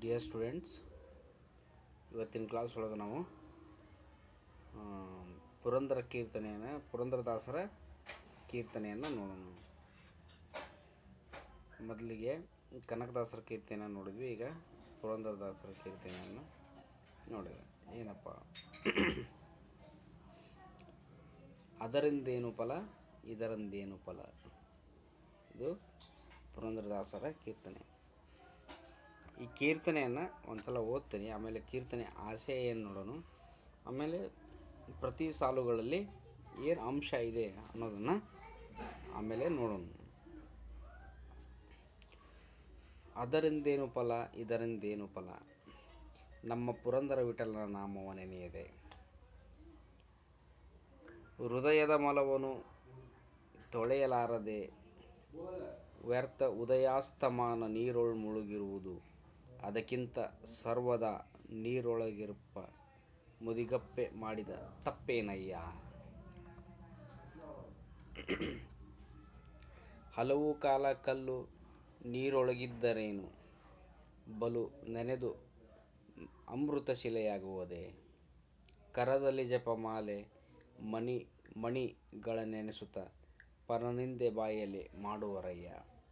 Dear students ಇವತ್ತಿನ class ಒಳಗೆ ನಾವು ಆ, ಪುರಂದರ ಕೀರ್ತನೆಯನ್ನು ಪುರಂದರದಾಸರ ಕೀರ್ತನೆಯನ್ನು ನೋಡೋಣ ಮೊದಲಿಗೆ ಕನಕದಾಸರ ಕೀರ್ತನೆಯನ್ನು ನೋಡಿದ್ವಿ ಈಗ ಪುರಂದರದಾಸರ ಕೀರ್ತನೆಯನ್ನು ನೋಡಿದ್ವಿ ಏನಪ್ಪ ಅದರಿಂದೇನು ಫಲ ಇದರಿಂದೇನು ಫಲ ಇದು ಪುರಂದರದಾಸರ ಕೀರ್ತನೆ ಈ ಕೀರ್ತನೆಯನ್ನು ಒಂದ್ಸಲ ಓದ್ತೀನಿ ಆಮೇಲೆ ಕೀರ್ತನೆ ಆಶಯ ಏನು ನೋಡೋಣ ಆಮೇಲೆ ಪ್ರತಿ ಸಾಲುಗಳಲ್ಲಿ ಏನು ಅಂಶ ಇದೆ ಅನ್ನೋದನ್ನು ಆಮೇಲೆ ನೋಡೋಣ ಅದರಿಂದೇನು ಫಲ ಇದರಿಂದೇನು ಫಲ ನಮ್ಮ ಪುರಂದರ ವಿಠಲನ ನಾಮವ ನೆನೆಯದೆ ಹೃದಯದ ಮಲವನು ತೊಳೆಯಲಾರದೆ ವ್ಯರ್ಥ ಉದಯಾಸ್ತಮಾನ ನೀರೊಳ್ ಮುಳುಗಿರುವುದು ಅದಕ್ಕಿಂತ ಸರ್ವದ ನೀರೊಳಗಿರುಪ ಮುದಿಗಪ್ಪೆ ಮಾಡಿದ ತಪ್ಪೇನಯ್ಯ ಹಲವು ಕಾಲ ಕಲ್ಲು ನೀರೊಳಗಿದ್ದರೇನು ಬಲು ನೆನೆದು ಅಮೃತ ಶಿಲೆಯಾಗುವುದೇ ಕರದಲ್ಲಿ ಜಪಮಾಲೆ ಮಣಿ ಮಣಿಗಳ ನೆನೆಸುತ್ತ ಪರನಿಂದೆ ಬಾಯಲ್ಲಿ ಮಾಡುವರಯ್ಯ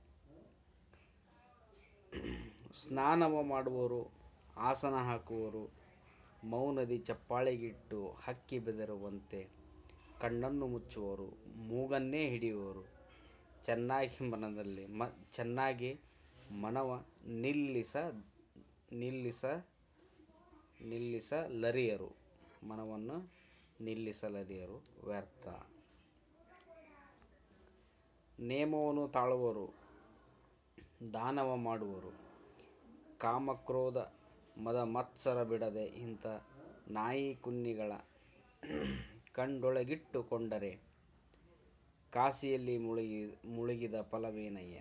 ಸ್ನಾನವ ಮಾಡುವವರು ಆಸನ ಹಾಕುವರು ಮೌನದಿ ಚಪ್ಪಾಳೆಗಿಟ್ಟು ಹಕ್ಕಿ ಬೆದರುವಂತೆ ಕಣ್ಣನ್ನು ಮುಚ್ಚುವರು ಮೂಗನ್ನೇ ಹಿಡಿಯುವರು ಚೆನ್ನಾಗಿ ಮನದಲ್ಲಿ ಮ ಚೆನ್ನಾಗಿ ಮನವ ನಿಲ್ಲಿಸ ನಿಲ್ಲಿಸ ನಿಲ್ಲಿಸಲರಿಯರು ಮನವನ್ನು ನಿಲ್ಲಿಸಲರಿಯರು ವ್ಯರ್ಥ ನೇಮವನ್ನು ತಾಳುವರು ದಾನವ ಮಾಡುವರು ಕಾಮಕ್ರೋಧ ಮದ ಮತ್ಸರ ಬಿಡದೆ ಇಂಥ ನಾಯಿ ಕುನ್ನಿಗಳ ಕಂಡೊಳಗಿಟ್ಟುಕೊಂಡರೆ ಕಾಸಿಯಲ್ಲಿ ಮುಳುಗಿ ಮುಳುಗಿದ ಫಲವೇನಯ್ಯ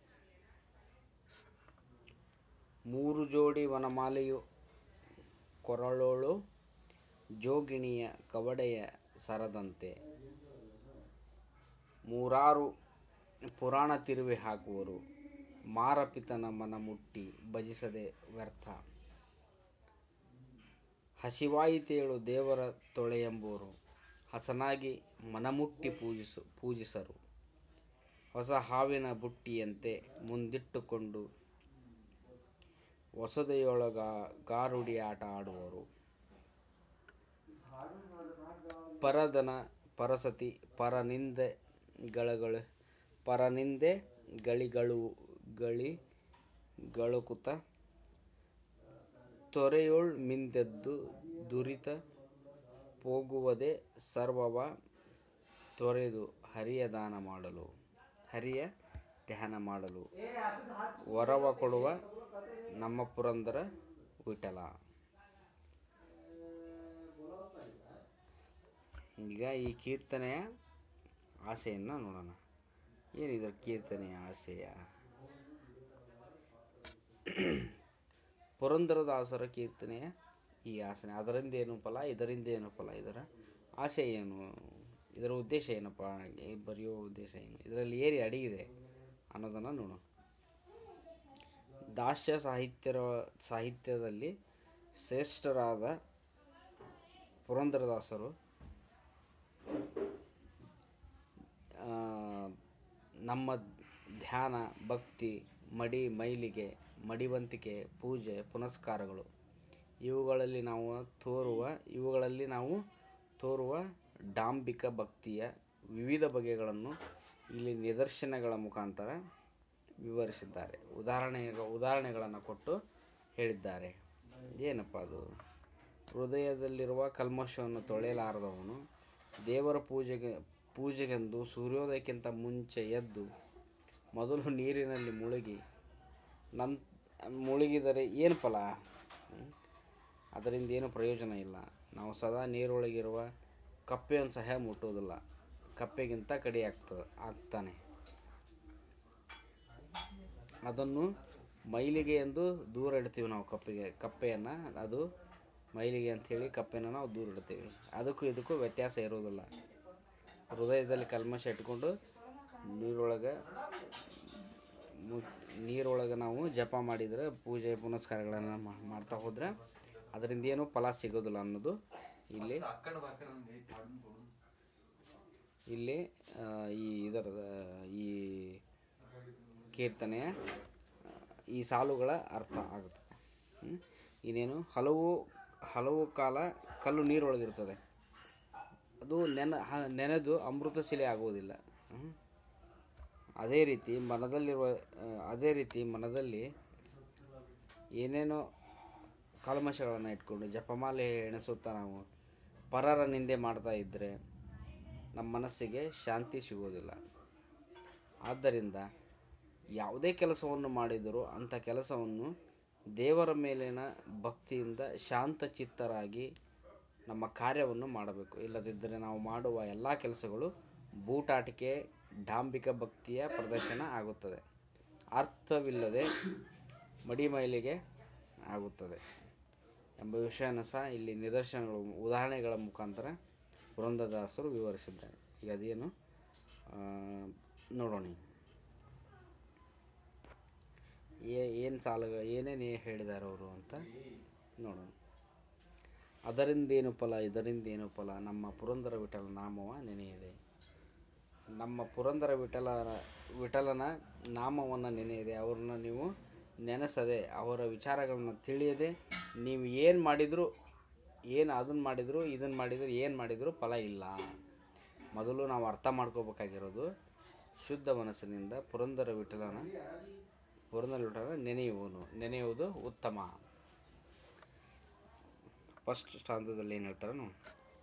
ಮೂರು ಜೋಡಿ ವನಮಾಲೆಯು ಕೊರಳೋಳು ಜೋಗಿಣಿಯ ಕವಡೆಯ ಸರದಂತೆ ಮೂರಾರು ಪುರಾಣ ತಿರುವೆ ಹಾಕುವರು ಮಾರಪಿತನ ಮನ ಮುಟ್ಟಿ ಭಜಿಸದೆ ವ್ಯರ್ಥ ಹಸಿವಾಯಿತೇಳು ದೇವರ ತೊಳೆಯೆಂಬುವರು ಹಸನಾಗಿ ಮನಮುಟ್ಟಿ ಪೂಜಿಸು ಪೂಜಿಸರು ಹೊಸ ಹಾವಿನ ಬುಟ್ಟಿಯಂತೆ ಮುಂದಿಟ್ಟುಕೊಂಡು ಹೊಸದೆಯೊಳಗ ಗಾರುಡಿ ಆಟ ಆಡುವರು ಪರದನ ಪರಸತಿ ಪರನಿಂದೆಗಳಗಳು ಪರನಿಂದೆ ಗಳಿಗಳು ಗಳಿ ಗಳುಕುತ ತೊರೆಯೊಳ್ ಮಿಂದೆದ್ದು ದುರಿತ ಹೋಗುವುದೇ ಸರ್ವವ ತೊರೆದು ಹರಿಯ ದಾನ ಮಾಡಲು ಹರಿಯ ಧ್ಯಾನ ಮಾಡಲು ವರವ ಕೊಡುವ ನಮ್ಮ ಪುರಂದರ ವಿಠಲ ಈಗ ಈ ಕೀರ್ತನೆಯ ಆಸೆಯನ್ನು ನೋಡೋಣ ಏನಿದೆ ಕೀರ್ತನೆಯ ಆಶಯ ಪುರಂದರದಾಸರ ಕೀರ್ತನೆಯ ಈ ಆಸನೆ ಅದರಿಂದ ಏನು ಫಲ ಇದರಿಂದ ಏನು ಫಲ ಇದರ ಆಶಯ ಏನು ಇದರ ಉದ್ದೇಶ ಏನಪ್ಪ ಈ ಬರೆಯೋ ಉದ್ದೇಶ ಏನು ಇದರಲ್ಲಿ ಏರಿ ಅಡಗಿದೆ ಅನ್ನೋದನ್ನು ನೋಡೋಣ ದಾಸ್ಯ ಸಾಹಿತ್ಯರ ಸಾಹಿತ್ಯದಲ್ಲಿ ಶ್ರೇಷ್ಠರಾದ ಪುರಂದರದಾಸರು ಆ, ನಮ್ಮ ಧ್ಯಾನ ಭಕ್ತಿ ಮಡಿ ಮೈಲಿಗೆ ಮಡಿವಂತಿಕೆ ಪೂಜೆ ಪುನಸ್ಕಾರಗಳು ಇವುಗಳಲ್ಲಿ ನಾವು ತೋರುವ ಇವುಗಳಲ್ಲಿ ನಾವು ತೋರುವ ಡಾಂಬಿಕ ಭಕ್ತಿಯ ವಿವಿಧ ಬಗೆಗಳನ್ನು ಇಲ್ಲಿ ನಿದರ್ಶನಗಳ ಮುಖಾಂತರ ವಿವರಿಸಿದ್ದಾರೆ ಉದಾಹರಣೆ ಉದಾಹರಣೆಗಳನ್ನು ಕೊಟ್ಟು ಹೇಳಿದ್ದಾರೆ ಏನಪ್ಪ ಅದು ಹೃದಯದಲ್ಲಿರುವ ಕಲ್ಮಶವನ್ನು ತೊಳೆಯಲಾರದವನು ದೇವರ ಪೂಜೆಗೆ ಪೂಜೆಗೆಂದು ಸೂರ್ಯೋದಯಕ್ಕಿಂತ ಮುಂಚೆ ಎದ್ದು ಮೊದಲು ನೀರಿನಲ್ಲಿ ಮುಳುಗಿ ನನ್ ಮುಳುಗಿದರೆ ಏನು ಫಲ ಹ್ಮ್? ಅದರಿಂದ ಏನು ಪ್ರಯೋಜನ ಇಲ್ಲ ನಾವು ಸದಾ ನೀರೊಳಗಿರುವ ಕಪ್ಪೆಯನ್ನು ಸಹ ಮುಟ್ಟುವುದಿಲ್ಲ ಕಪ್ಪೆಗಿಂತ ಕಡಿ ಆಗ್ತದೆ ಆಗ್ತಾನೆ ಅದನ್ನು ಮೈಲಿಗೆ ಎಂದು ದೂರ ಇಡ್ತೀವಿ ನಾವು ಕಪ್ಪೆಗೆ ಕಪ್ಪೆಯನ್ನು ಅದು ಮೈಲಿಗೆ ಅಂಥೇಳಿ ಕಪ್ಪೆನ ನಾವು ದೂರ ಇಡ್ತೀವಿ ಅದಕ್ಕೂ ಇದಕ್ಕೂ ವ್ಯತ್ಯಾಸ ಇರೋದಿಲ್ಲ ಹೃದಯದಲ್ಲಿ ಕಲ್ಮಶ ಇಟ್ಕೊಂಡು ನೀರೊಳಗೆ ಮು ನೀರೊಳಗೆ ನಾವು ಜಪ ಮಾಡಿದರೆ ಪೂಜೆ ಪುನಸ್ಕಾರಗಳನ್ನು ಮಾ- ಮಾಡ್ತಾ ಹೋದರೆ ಅದರಿಂದ ಏನೂ ಫಲ ಸಿಗೋದಿಲ್ಲ ಅನ್ನೋದು ಇಲ್ಲಿ ಇಲ್ಲಿ ಆ, ಈ ಇದರದ ಈ ಕೀರ್ತನೆಯ ಆ, ಈ ಸಾಲುಗಳ ಅರ್ಥ ಆಗುತ್ತೆ ಹ್ಮ್? ಇನ್ನೇನು ಹಲವು ಹಲವು ಕಾಲ ಕಲ್ಲು ನೀರೊಳಗಿರ್ತದೆ ಅದು ನೆನ ಹ- ನೆನೆದು ಅಮೃತ ಶಿಲೆ ಆಗುವುದಿಲ್ಲ ಹ್ಮ್? ಅದೇ ರೀತಿ ಮನದಲ್ಲಿರುವ ಆ, ಅದೇ ರೀತಿ ಮನದಲ್ಲಿ ಏನೇನೋ ಕಲ್ಮಶಗಳನ್ನು ಇಟ್ಕೊಂಡು ಜಪಮಾಲೆ ಎಣಿಸುತ್ತಾ ನಾವು ಪರರ ನಿಂದೆ ಮಾಡ್ತಾ ಇದ್ದರೆ ನಮ್ಮ ಮನಸ್ಸಿಗೆ ಶಾಂತಿ ಸಿಗೋದಿಲ್ಲ ಆದ್ದರಿಂದ ಯಾವುದೇ ಕೆಲಸವನ್ನು ಮಾಡಿದರೂ ಅಂಥ ಕೆಲಸವನ್ನು ದೇವರ ಮೇಲಿನ ಭಕ್ತಿಯಿಂದ ಶಾಂತ ಚಿತ್ತರಾಗಿ ನಮ್ಮ ಕಾರ್ಯವನ್ನು ಮಾಡಬೇಕು ಇಲ್ಲದಿದ್ದರೆ ನಾವು ಮಾಡುವ ಎಲ್ಲ ಕೆಲಸಗಳು ಬೂಟಾಟಿಕೆ ಡಾಂಬಿಕ ಭಕ್ತಿಯ ಪ್ರದರ್ಶನ ಆಗುತ್ತದೆ ಅರ್ಥವಿಲ್ಲದೆ ಮಡಿಮೈಲಿಗೆ ಆಗುತ್ತದೆ ಎಂಬ ವಿಷಯನ ಸಹ ಇಲ್ಲಿ ನಿದರ್ಶನಗಳು ಉದಾಹರಣೆಗಳ ಮುಖಾಂತರ ಪುರಂದರದಾಸರು ವಿವರಿಸಿದ್ದಾರೆ ಈಗ ಅದೇನು ಆ, ನೋಡೋಣ ಏನು ಸಾಲ ಏನೇನು ಹೇಳಿದ್ದಾರೆ ಅವರು ಅಂತ ನೋಡೋಣ ಅದರಿಂದೇನು ಫಲ ಇದರಿಂದೇನು ಫಲ ನಮ್ಮ ಪುರಂದರ ವಿಠಲ ನಾಮವ ನೆನೆಯಿದೆ ನಮ್ಮ ಪುರಂದರ ವಿಠಲ ವಿಠಲನ ನಾಮವನ್ನು ನೆನೆಯಿದೆ ಅವ್ರನ್ನ ನೀವು ನೆನೆಸದೆ ಅವರ ವಿಚಾರಗಳನ್ನ ತಿಳಿಯದೆ ನೀವು ಏನು ಮಾಡಿದರೂ ಏನು ಅದನ್ನು ಮಾಡಿದ್ರು ಇದನ್ನು ಮಾಡಿದ್ರು ಏನು ಮಾಡಿದರೂ ಫಲ ಇಲ್ಲ ಮೊದಲು ನಾವು ಅರ್ಥ ಮಾಡ್ಕೋಬೇಕಾಗಿರೋದು ಶುದ್ಧ ಮನಸ್ಸಿನಿಂದ ಪುರಂದರ ವಿಠಲನ ಪುರಂದರ ವಿಠಲ ನೆನೆಯುವನು ನೆನೆಯುವುದು ಉತ್ತಮ ಫಸ್ಟ್ ಸ್ಥಾನದಲ್ಲಿ ಏನು ಹೇಳ್ತಾರೆ ನೋಡಿ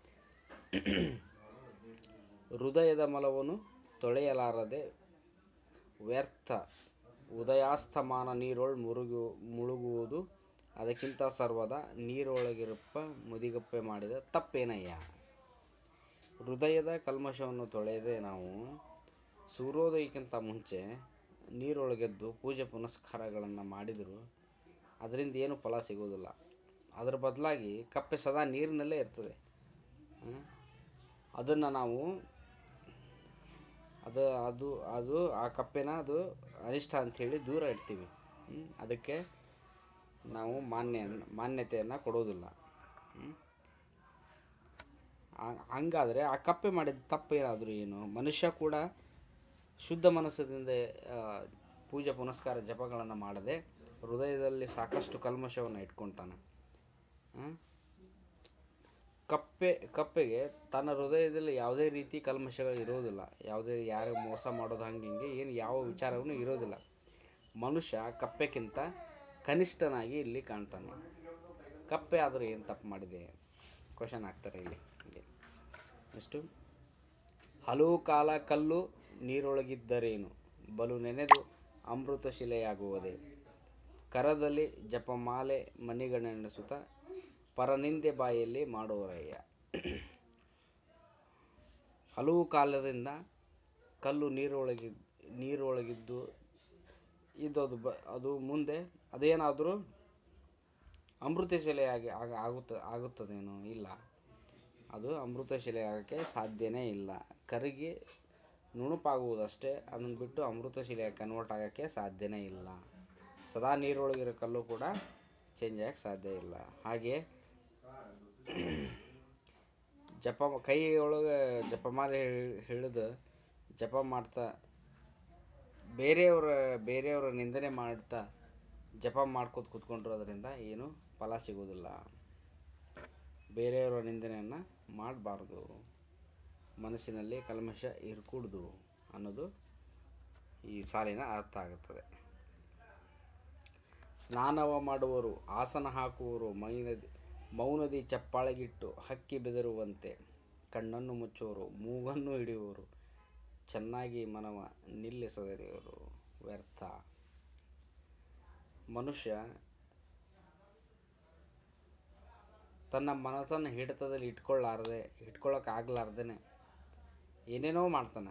ಹೃದಯದ ಮಲವನ್ನು ತೊಳೆಯಲಾರದೆ ವ್ಯರ್ಥ ಉದಯಾಸ್ತಮಾನ ನೀರೊಳ್ ಮುರುಗು ಮುಳುಗುವುದು ಅದಕ್ಕಿಂತ ಸರ್ವದ ನೀರೊಳಗಿರಪ್ಪ ಮುದಿಗಪ್ಪೆ ಮಾಡಿದ ತಪ್ಪೇನಯ್ಯ ಹೃದಯದ ಕಲ್ಮಶವನ್ನು ತೊಳೆಯದೆ ನಾವು ಸೂರ್ಯೋದಯಕ್ಕಿಂತ ಮುಂಚೆ ನೀರೊಳಗೆದ್ದು ಪೂಜೆ ಪುನಸ್ಕಾರಗಳನ್ನು ಮಾಡಿದರೂ ಅದರಿಂದ ಏನು ಫಲ ಸಿಗೋದಿಲ್ಲ ಅದರ ಬದಲಾಗಿ ಕಪ್ಪೆ ಸದಾ ನೀರಿನಲ್ಲೇ ಇರ್ತದೆ ಅದನ್ನು ನಾವು ಅದು ಅದು ಅದು ಆ ಕಪ್ಪೆನ ಅದು ಅನಿಷ್ಟ ಅಂಥೇಳಿ ದೂರ ಇಡ್ತೀವಿ ಹ್ಮ್? ಅದಕ್ಕೆ ನಾವು ಮಾನ್ಯ ಮಾನ್ಯತೆಯನ್ನು ಕೊಡೋದಿಲ್ಲ ಹ್ಮ್? ಆ- ಹಂಗಾದರೆ ಆ ಕಪ್ಪೆ ಮಾಡಿದ ತಪ್ಪೇನಾದರೂ ಏನು ಮನುಷ್ಯ ಕೂಡ ಶುದ್ಧ ಮನಸ್ಸಿನಿಂದ ಆ, ಪೂಜೆ ಪುನಸ್ಕಾರ ಜಪಗಳನ್ನು ಮಾಡದೆ ಹೃದಯದಲ್ಲಿ ಸಾಕಷ್ಟು ಕಲ್ಮಶವನ್ನು ಇಟ್ಕೊಳ್ತಾನೆ ಹ್ಮ್? ಕಪ್ಪೆ ಕಪ್ಪೆಗೆ ತನ್ನ ಹೃದಯದಲ್ಲಿ ಯಾವುದೇ ರೀತಿ ಕಲ್ಮಶಗಳು ಇರೋದಿಲ್ಲ ಯಾವುದೇ ಯಾರು ಮೋಸ ಮಾಡೋದು ಹಂಗೆ ಹಿಂಗೆ ಏನು ಯಾವ ವಿಚಾರವೂ ಇರೋದಿಲ್ಲ ಮನುಷ್ಯ ಕಪ್ಪೆಗಿಂತ ಕನಿಷ್ಠನಾಗಿ ಇಲ್ಲಿ ಕಾಣ್ತಾನೆ ಕಪ್ಪೆ ಆದರೂ ಏನು ತಪ್ಪು ಮಾಡಿದೆ ಕ್ವಶನ್ ಆಗ್ತಾರೆ ಇಲ್ಲಿ ಇಲ್ಲಿ ನೆಕ್ಸ್ಟು ಹಲವು ಕಾಲ ಕಲ್ಲು ನೀರೊಳಗಿದ್ದರೇನು ಬಲು ನೆನೆದು ಅಮೃತ ಶಿಲೆಯಾಗುವುದೇ ಕರದಲ್ಲಿ ಜಪಮಾಲೆ ಮಣಿಗಣೆಣಿಸುತ್ತ ಪರನಿಂದೆ ಬಾಯಲ್ಲಿ ಮಾಡುವರಯ್ಯ ಹಲವು ಕಾಲದಿಂದ ಕಲ್ಲು ನೀರೊಳಗಿ ನೀರೊಳಗಿದ್ದು ಇದು ಅದು ಬ ಅದು ಮುಂದೆ ಅದೇನಾದರೂ ಅಮೃತ ಶಿಲೆಯಾಗಿ ಆಗ ಆಗುತ್ತ ಆಗುತ್ತದೇನೋ ಇಲ್ಲ ಅದು ಅಮೃತ ಶಿಲೆ ಆಗೋಕ್ಕೆ ಸಾಧ್ಯನೇ ಇಲ್ಲ ಕರಗಿ ನುಣುಪಾಗುವುದಷ್ಟೇ ಅದನ್ನು ಬಿಟ್ಟು ಅಮೃತ ಶಿಲೆಯಾಗಿ ಕನ್ವರ್ಟ್ ಆಗೋಕ್ಕೆ ಸಾಧ್ಯನೇ ಇಲ್ಲ ಸದಾ ನೀರೊಳಗಿರೋ ಕಲ್ಲು ಕೂಡ ಚೇಂಜ್ ಆಗಕ್ಕೆ ಸಾಧ್ಯ ಇಲ್ಲ ಹಾಗೆ ಜಪ ಕೈ ಒಳಗೆ ಜಪಮಾಲೆ ಹಿಳ್- ಹಿಡಿದು ಜಪ ಮಾಡ್ತಾ ಬೇರೆಯವರ ಬೇರೆಯವರ ನಿಂದನೆ ಮಾಡ್ತಾ ಜಪ ಮಾಡ್ಕೋತ ಕೂತ್ಕೊಂಡಿರೋದ್ರಿಂದ ಏನು ಫಲ ಸಿಗೋದಿಲ್ಲ ಬೇರೆಯವರ ನಿಂದನೆಯನ್ನು ಮಾಡಬಾರ್ದು ಮನಸ್ಸಿನಲ್ಲಿ ಕಲ್ಮಶ ಇರಕೂಡ್ದು ಅನ್ನೋದು ಈ ಸಾಲಿನ ಅರ್ಥ ಆಗುತ್ತದೆ ಸ್ನಾನವ ಮಾಡುವರು ಆಸನ ಹಾಕುವರು ಮೈನದಿ ಮೌನದಿ ಚಪ್ಪಾಳೆಗಿಟ್ಟು ಹಕ್ಕಿ ಬೆದರುವಂತೆ ಕಣ್ಣನ್ನು ಮುಚ್ಚುವರು ಮೂಗನ್ನು ಹಿಡಿಯುವರು ಚೆನ್ನಾಗಿ ಮನವ ನಿಲ್ಲಿಸದಿರುವರು ವ್ಯರ್ಥ ಮನುಷ್ಯ ತನ್ನ ಮನಸ್ಸನ್ನು ಹಿಡಿತದಲ್ಲಿ ಇಟ್ಕೊಳ್ಳಾರ್ದೆ ಇಟ್ಕೊಳ್ಳೋಕ್ಕಾಗಲಾರ್ದೇ ಏನೇನೋ ಮಾಡ್ತಾನೆ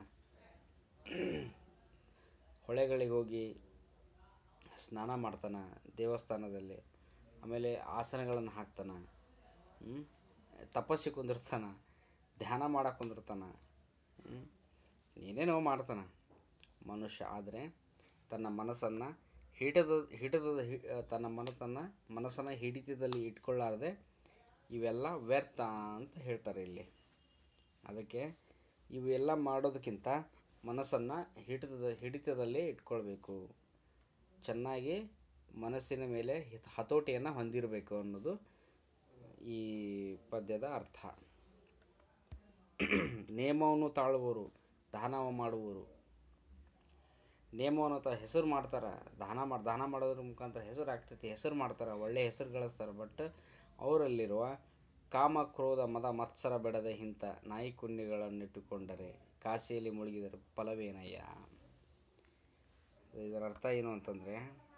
ಹೊಳೆಗಳಿಗೆ ಹೋಗಿ ಸ್ನಾನ ಮಾಡ್ತಾನೆ ದೇವಸ್ಥಾನದಲ್ಲಿ ಆಮೇಲೆ ಆಸನಗಳನ್ನು ಹಾಕ್ತಾನೆ ಹ್ಮ್? ತಪಸ್ಸಿಗೆ ಕುಂದಿರ್ತಾನೆ ಧ್ಯಾನ ಮಾಡಕ್ಕೆ ಕುಂದಿರ್ತಾನೆ ಹ್ಮ್? ಏನೇನೋ ಮಾಡ್ತಾನೆ ಮನುಷ್ಯ ಆದರೆ ತನ್ನ ಮನಸ್ಸನ್ನು ಹಿಡಿತದ ಹಿಡಿತದ ಹಿ ತನ್ನ ಮನತನ್ನ ಮನಸ್ಸನ್ನು ಹಿಡಿತದಲ್ಲಿ ಇಟ್ಕೊಳ್ಳಾರದೆ ಇವೆಲ್ಲ ವ್ಯರ್ಥ ಅಂತ ಹೇಳ್ತಾರೆ ಇಲ್ಲಿ ಅದಕ್ಕೆ ಇವೆಲ್ಲ ಮಾಡೋದಕ್ಕಿಂತ ಮನಸ್ಸನ್ನು ಹಿಡಿತದ ಹಿಡಿತದಲ್ಲಿ ಇಟ್ಕೊಳ್ಬೇಕು ಚೆನ್ನಾಗಿ ಮನಸ್ಸಿನ ಮೇಲೆ ಹಿತ- ಹತೋಟಿಯನ್ನು ಹೊಂದಿರಬೇಕು ಅನ್ನೋದು ಈ ಪದ್ಯದ ಅರ್ಥ ನೇಮವನ್ನು ತಾಳುವವರು ದಾನವ ಮಾಡುವವರು ನೇಮವನ್ನು ತ ಹೆಸರು ಮಾಡ್ತಾರೆ ದಾನ ಮಾಡಿ ದಾನ ಮಾಡೋದ್ರ ಮುಖಾಂತರ ಹೆಸರು ಆಗ್ತೈತಿ ಹೆಸರು ಮಾಡ್ತಾರೆ ಒಳ್ಳೆಯ ಹೆಸರು ಗಳಿಸ್ತಾರೆ ಬಟ್ ಅವರಲ್ಲಿರುವ ಕಾಮ ಕ್ರೋಧ ಮದ ಮತ್ಸರ ಬೆಡದ ಇಂಥ ನಾಯಿ ಕುನ್ನಿಗಳನ್ನಿಟ್ಟುಕೊಂಡರೆ ಕಾಶಿಯಲ್ಲಿ ಮುಳುಗಿದರೆ ಫಲವೇನಯ್ಯ ಇದರ ಅರ್ಥ ಏನು ಅಂತಂದರೆ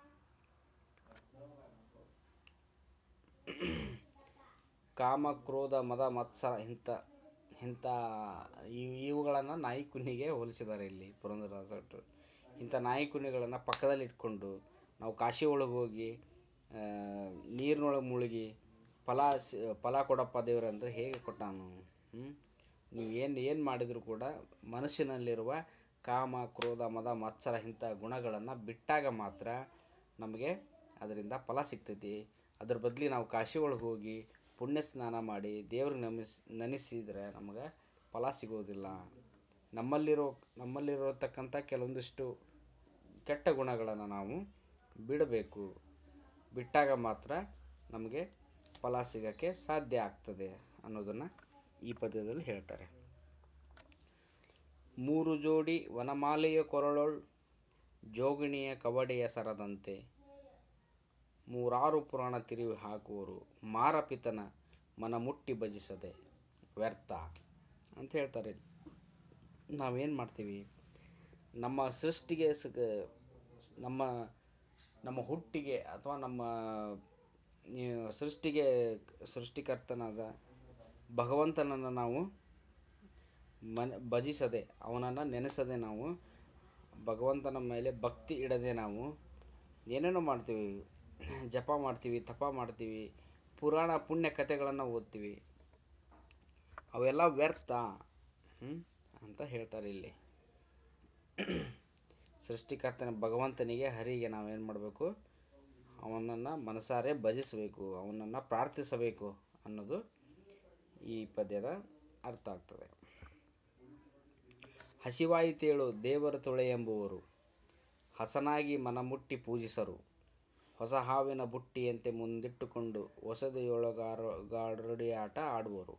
ಕಾಮ ಕ್ರೋಧ ಮದ ಮತ್ಸರ ಇಂಥ ಇಂಥ ಇವು ಇವುಗಳನ್ನು ನಾಯಿ ಕುನ್ನಿಗೆ ಹೋಲಿಸಿದ್ದಾರೆ ಇಲ್ಲಿ ಪುರಂದರದಾಸರು ಇಂಥ ನಾಯಿ ಕುನ್ನಿಗಳನ್ನು ಪಕ್ಕದಲ್ಲಿ ಇಟ್ಕೊಂಡು ನಾವು ಕಾಶಿ ಒಳಗೆ ಹೋಗಿ ಆ, ನೀರಿನೊಳಗೆ ಮುಳುಗಿ ಫಲ ಸ- ಫಲ ಕೊಡಪ್ಪ ದೇವ್ರೆ ಅಂದರೆ ಹೇಗೆ ಕೊಟ್ಟಾನು ಹ್ಮ್? ನೀವು ಏನು ಏನು ಮಾಡಿದರೂ ಕೂಡ ಮನಸ್ಸಿನಲ್ಲಿರುವ ಕಾಮ ಕ್ರೋಧ ಮದ ಮತ್ಸರ ಇಂಥ ಗುಣಗಳನ್ನು ಬಿಟ್ಟಾಗ ಮಾತ್ರ ನಮಗೆ ಅದರಿಂದ ಫಲ ಸಿಗ್ತೈತಿ ಅದ್ರ ಬದಲಿ ನಾವು ಕಾಶಿ ಒಳಗೆ ಹೋಗಿ ಪುಣ್ಯ ಸ್ನಾನ ಮಾಡಿ ದೇವ್ರಿಗೆ ನಮಿಸ್ ನೆನೆಸಿದ್ರೆ ನಮಗೆ ಫಲ ಸಿಗೋದಿಲ್ಲ ನಮ್ಮಲ್ಲಿರೋ ನಮ್ಮಲ್ಲಿರತಕ್ಕಂಥ ಕೆಲವೊಂದಿಷ್ಟು ಕೆಟ್ಟ ಗುಣಗಳನ್ನು ನಾವು ಬಿಡಬೇಕು ಬಿಟ್ಟಾಗ ಮಾತ್ರ ನಮಗೆ ಫಲ ಸಿಗೋಕ್ಕೆ ಸಾಧ್ಯ ಆಗ್ತದೆ ಅನ್ನೋದನ್ನು ಈ ಪದ್ಯದಲ್ಲಿ ಹೇಳ್ತಾರೆ ಮೂರು ಜೋಡಿ ವನಮಾಲೆಯ ಕೊರಳೊಳ್ ಜೋಗಿಣಿಯ ಕವಡೆಯ ಸರದಂತೆ ಮೂರಾರು ಪುರಾಣ ತಿರುವಿ ಹಾಕುವರು ಮಾರಪಿತನ ಮನ ಮುಟ್ಟಿ ಭಜಿಸದೆ ವ್ಯರ್ಥ ಅಂತ ಹೇಳ್ತಾರೆ ನಾವೇನು ಮಾಡ್ತೀವಿ ನಮ್ಮ ಸೃಷ್ಟಿಗೆ ಸ- ನಮ್ಮ ನಮ್ಮ ಹುಟ್ಟಿಗೆ ಅಥವಾ ನಮ್ಮ ಈ ಸೃಷ್ಟಿಗೆ ಸೃಷ್ಟಿಕರ್ತನಾದ ಭಗವಂತನನ್ನು ನಾವು ಮನ ಭಜಿಸದೆ ಅವನನ್ನು ನೆನೆಸದೆ ನಾವು ಭಗವಂತನ ಮೇಲೆ ಭಕ್ತಿ ಇಡದೆ ನಾವು ಏನೇನೋ ಮಾಡ್ತೀವಿ ಜಪ ಮಾಡ್ತೀವಿ ತಪ ಮಾಡ್ತೀವಿ ಪುರಾಣ ಪುಣ್ಯ ಕಥೆಗಳನ್ನು ಓದ್ತೀವಿ ಅವೆಲ್ಲ ವ್ಯರ್ಥ ಹ್ಮ್? ಅಂತ ಹೇಳ್ತಾರೆ ಇಲ್ಲಿ ಸೃಷ್ಟಿಕರ್ತನ ಭಗವಂತನಿಗೆ ಹರಿಗೆ ನಾವೇನು ಮಾಡಬೇಕು ಅವನನ್ನು ಮನಸಾರೆ ಭಜಿಸಬೇಕು ಅವನನ್ನು ಪ್ರಾರ್ಥಿಸಬೇಕು ಅನ್ನೋದು ಈ ಪದ್ಯದ ಅರ್ಥ ಆಗ್ತದೆ ಹಸಿವಾಯಿತೇಳು ದೇವರ ತೊಳೆ ಎಂಬುವರು ಹಸನಾಗಿ ಮನಮುಟ್ಟಿ ಪೂಜಿಸರು ಹೊಸ ಹಾವಿನ ಬುಟ್ಟಿಯಂತೆ ಮುಂದಿಟ್ಟುಕೊಂಡು ಹೊಸದೆಯೊಳಗಾರ ಗಾರುಡಿಯಾಟ ಆಡುವರು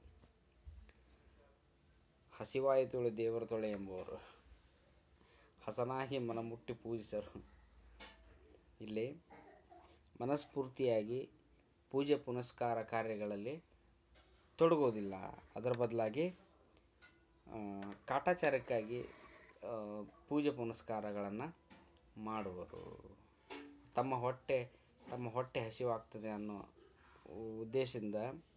ಹಸಿವಾಯಿತೇಳು ದೇವರ ತೊಳೆ ಎಂಬುವರು ಹಸನಾಗಿ ಮನಮುಟ್ಟಿ ಪೂಜಿಸರು ಇಲ್ಲಿ ಮನಸ್ಫೂರ್ತಿಯಾಗಿ ಪೂಜೆ ಪುನಸ್ಕಾರ ಕಾರ್ಯಗಳಲ್ಲಿ ತೊಡಗೋದಿಲ್ಲ ಅದರ ಬದಲಾಗಿ ಆ, ಕಾಟಾಚಾರಕ್ಕಾಗಿ ಆ, ಪೂಜೆ ಪುನಸ್ಕಾರಗಳನ್ನು ಮಾಡುವರು ತಮ್ಮ ಹೊಟ್ಟೆ ತಮ್ಮ ಹೊಟ್ಟೆ ಹಸಿವಾಗ್ತದೆ ಅನ್ನೋ ಉದ್ದೇಶದಿಂದ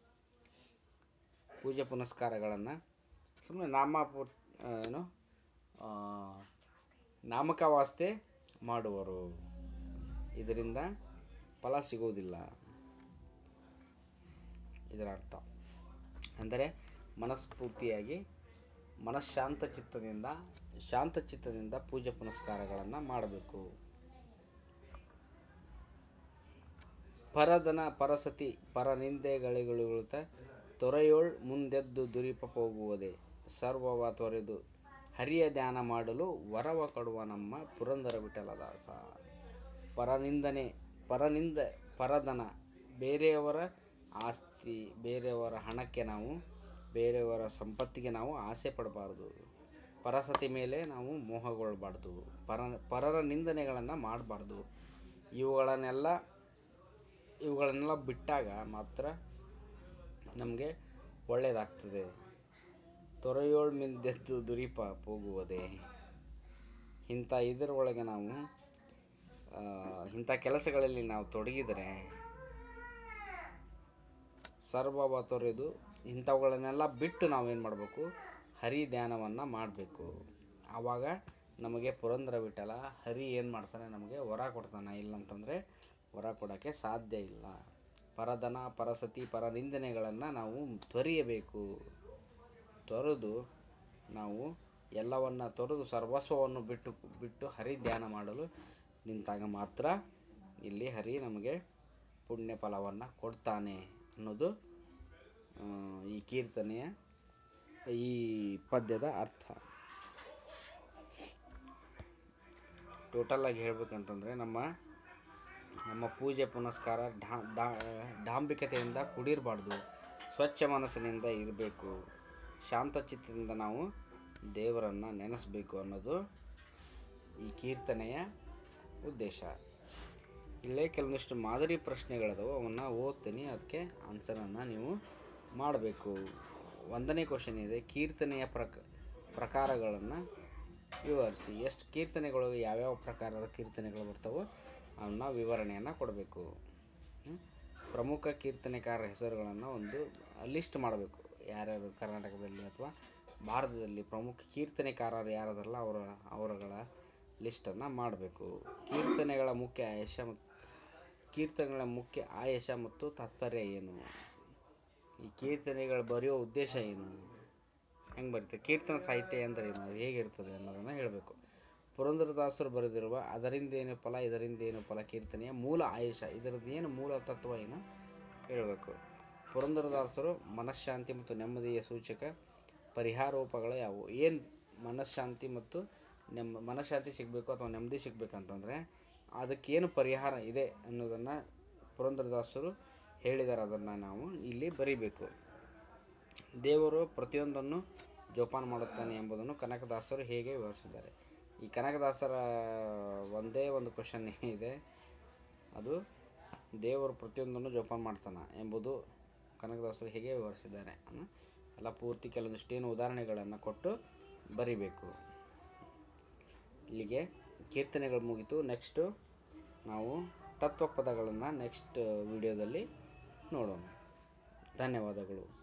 ಪೂಜೆ ಪುನಸ್ಕಾರಗಳನ್ನು ಸುಮ್ಮನೆ ನಾಮ ಪು- ಆ, ಏನು ಆ, ನಾಮಕವಾಸ್ತೆ ಮಾಡುವರು ಇದರಿಂದ ಫಲ ಸಿಗುವುದಿಲ್ಲ ಇದರ ಅರ್ಥ ಅಂದರೆ ಮನಸ್ಫೂರ್ತಿಯಾಗಿ ಮನಃಶಾಂತ ಚಿತ್ತದಿಂದ ಶಾಂತ ಚಿತ್ತದಿಂದ ಪೂಜೆ ಪುನಸ್ಕಾರಗಳನ್ನು ಮಾಡಬೇಕು ಪರದನ ಪರಸತಿ ಪರನಿಂದೆಗಳಿಗುಳುತ್ತ ತೊರೆಯೋಳ್ ಮುಂದೆದ್ದು ದುರಿಪ ಹೋಗುವುದೇ ಸರ್ವವ ತೊರೆದು ಹರಿಯ ಧ್ಯಾನ ಮಾಡಲು ವರವ ಕೊಡುವ ನಮ್ಮ ಪುರಂದರ ವಿಠಲದಾಸ ಪರನಿಂದನೆ ಪರನಿಂದ ಪರದನ ಬೇರೆಯವರ ಆಸ್ತಿ ಬೇರೆಯವರ ಹಣಕ್ಕೆ ನಾವು ಬೇರೆಯವರ ಸಂಪತ್ತಿಗೆ ನಾವು ಆಸೆ ಪಡಬಾರ್ದು ಪರಸತಿ ಮೇಲೆ ನಾವು ಮೋಹಗೊಳ್ಬಾರ್ದು ಪರ ಪರರ ನಿಂದನೆಗಳನ್ನು ಮಾಡಬಾರ್ದು ಇವುಗಳನ್ನೆಲ್ಲ ಇವುಗಳನ್ನೆಲ್ಲ ಬಿಟ್ಟಾಗ ಮಾತ್ರ ನಮಗೆ ಒಳ್ಳೆಯದಾಗ್ತದೆ ತೊರೆಯೋಳ್ ಮಿಂದೆದ್ದು ದುರಿಪ ಹೋಗುವುದೇ ಇಂಥ ಇದರೊಳಗೆ ನಾವು ಆ, ಇಂಥ ಕೆಲಸಗಳಲ್ಲಿ ನಾವು ತೊಡಗಿದರೆ ಸರ್ವವ ತೊರೆದು ಇಂಥವುಗಳನ್ನೆಲ್ಲ ಬಿಟ್ಟು ನಾವೇನು ಮಾಡಬೇಕು ಹರಿ ಧ್ಯಾನವನ್ನು ಮಾಡಬೇಕು ಆವಾಗ ನಮಗೆ ಪುರಂದರ ವಿಠಲ ಹರಿ ಏನು ಮಾಡ್ತಾನೆ ನಮಗೆ ವರ ಕೊಡ್ತಾನೆ ಇಲ್ಲಂತಂದರೆ ವರ ಕೊಡೋಕ್ಕೆ ಸಾಧ್ಯ ಇಲ್ಲ ಪರಧನ ಪರಸತಿ ಪರನಿಂದನೆಗಳನ್ನು ನಾವು ತೊರೆಯಬೇಕು ತೊರೆದು ನಾವು ಎಲ್ಲವನ್ನು ತೊರೆದು ಸರ್ವಸ್ವವನ್ನು ಬಿಟ್ಟು ಬಿಟ್ಟು ಹರಿ ಧ್ಯಾನ ಮಾಡಲು ನಿಂತಾಗ ಮಾತ್ರ ಇಲ್ಲಿ ಹರಿ ನಮಗೆ ಪುಣ್ಯ ಫಲವನ್ನು ಕೊಡ್ತಾನೆ ಅನ್ನೋದು ಆ, ಈ ಕೀರ್ತನೆಯ ಈ ಪದ್ಯದ ಅರ್ಥ ಟೋಟಲಾಗಿ ಹೇಳ್ಬೇಕಂತಂದರೆ ನಮ್ಮ ನಮ್ಮ ಪೂಜೆ ಪುನಸ್ಕಾರ ಢಾ ಡಾ- ಡಾಂಬಿಕತೆಯಿಂದ ಕುಡಿರಬಾರ್ದು ಸ್ವಚ್ಛ ಮನಸ್ಸಿನಿಂದ ಇರಬೇಕು ಶಾಂತಚಿತ್ತದಿಂದ ನಾವು ದೇವರನ್ನು ನೆನೆಸಬೇಕು ಅನ್ನೋದು ಈ ಕೀರ್ತನೆಯ ಉದ್ದೇಶ ಇಲ್ಲೇ ಕೆಲವೊಂದಿಷ್ಟು ಮಾದರಿ ಪ್ರಶ್ನೆಗಳದವು ಅವನ್ನ ಓದ್ತೀನಿ ಅದಕ್ಕೆ ಆನ್ಸರನ್ನು ನೀವು ಮಾಡಬೇಕು ಒಂದನೇ ಕ್ವಶನ್ ಇದೆ ಕೀರ್ತನೆಯ ಪ್ರಕ ಪ್ರಕಾರಗಳನ್ನು ವಿವರಿಸಿ ಎಷ್ಟು ಕೀರ್ತನೆಗಳು ಯಾವ್ಯಾವ ಪ್ರಕಾರದ ಕೀರ್ತನೆಗಳು ಬರ್ತಾವೋ ಅವನ್ನ ವಿವರಣೆಯನ್ನು ಕೊಡಬೇಕು ಹ್ಮ್? ಪ್ರಮುಖ ಕೀರ್ತನೆಕಾರರ ಹೆಸರುಗಳನ್ನು ಒಂದು ಲಿಸ್ಟ್ ಮಾಡಬೇಕು ಯಾರ್ಯಾರು ಕರ್ನಾಟಕದಲ್ಲಿ ಅಥವಾ ಭಾರತದಲ್ಲಿ ಪ್ರಮುಖ ಕೀರ್ತನೆಕಾರರು ಯಾರದಲ್ಲ ಅವರ ಅವರುಗಳ ಲಿಸ್ಟನ್ನು ಮಾಡಬೇಕು ಕೀರ್ತನೆಗಳ ಮುಖ್ಯ ಆಯಶ ಮತ್ತು ಕೀರ್ತನೆಗಳ ಮುಖ್ಯ ಆಯಶ ಮತ್ತು ತಾತ್ಪರ್ಯ ಏನು ಈ ಕೀರ್ತನೆಗಳು ಬರೆಯೋ ಉದ್ದೇಶ ಏನು ಹೆಂಗೆ ಬರೀತಾರೆ ಕೀರ್ತನ ಸಾಹಿತ್ಯ ಅಂದರೆ ಏನು ಅದು ಹೇಗಿರ್ತದೆ ಅನ್ನೋದನ್ನು ಹೇಳಬೇಕು ಪುರಂದರದಾಸರು ಬರೆದಿರುವ ಅದರಿಂದ ಏನು ಫಲ ಇದರಿಂದ ಏನು ಫಲ ಕೀರ್ತನೆಯ ಮೂಲ ಆಯುಷ ಇದರದ್ದು ಏನು ಮೂಲ ತತ್ವ ಏನು ಹೇಳಬೇಕು ಪುರಂದರದಾಸರು ಮನಃಶಾಂತಿ ಮತ್ತು ನೆಮ್ಮದಿಯ ಸೂಚಕ ಪರಿಹಾರೋಪಗಳು ಯಾವುವು ಏನು ಮನಃಶಾಂತಿ ಮತ್ತು ನೆಮ್ಮ ಮನಃಶಾಂತಿ ಸಿಗಬೇಕು ಅಥವಾ ನೆಮ್ಮದಿ ಸಿಗಬೇಕಂತಂದರೆ ಅದಕ್ಕೇನು ಪರಿಹಾರ ಇದೆ ಅನ್ನೋದನ್ನು ಪುರಂದರದಾಸರು ಹೇಳಿದ್ದಾರೆ ಅದನ್ನು ನಾವು ಇಲ್ಲಿ ಬರಿಬೇಕು ದೇವರು ಪ್ರತಿಯೊಂದನ್ನು ಜೋಪಾನ ಮಾಡುತ್ತಾನೆ ಎಂಬುದನ್ನು ಕನಕದಾಸರು ಹೇಗೆ ವಿವರಿಸಿದ್ದಾರೆ ಈ ಕನಕದಾಸರ ಒಂದೇ ಒಂದು ಕ್ವಶನ್ ಇದೆ ಅದು ದೇವರು ಪ್ರತಿಯೊಂದನ್ನು ಜೋಪಾನ ಮಾಡ್ತಾನೆ ಎಂಬುದು ಕನಕದಾಸರು ಹೇಗೆ ವಿವರಿಸಿದ್ದಾರೆ ಅನ್ನೋ ಎಲ್ಲ ಪೂರ್ತಿ ಕೆಲವೊಂದಿಷ್ಟು ಏನು ಉದಾಹರಣೆಗಳನ್ನು ಕೊಟ್ಟು ಬರಿಬೇಕು ಇಲ್ಲಿಗೆ ಕೀರ್ತನೆಗಳು ಮುಗೀತು ನೆಕ್ಸ್ಟು ನಾವು ತತ್ವಪದಗಳನ್ನು ನೆಕ್ಸ್ಟ್ ವಿಡಿಯೋದಲ್ಲಿ ನೋಡೋಣ ಧನ್ಯವಾದಗಳು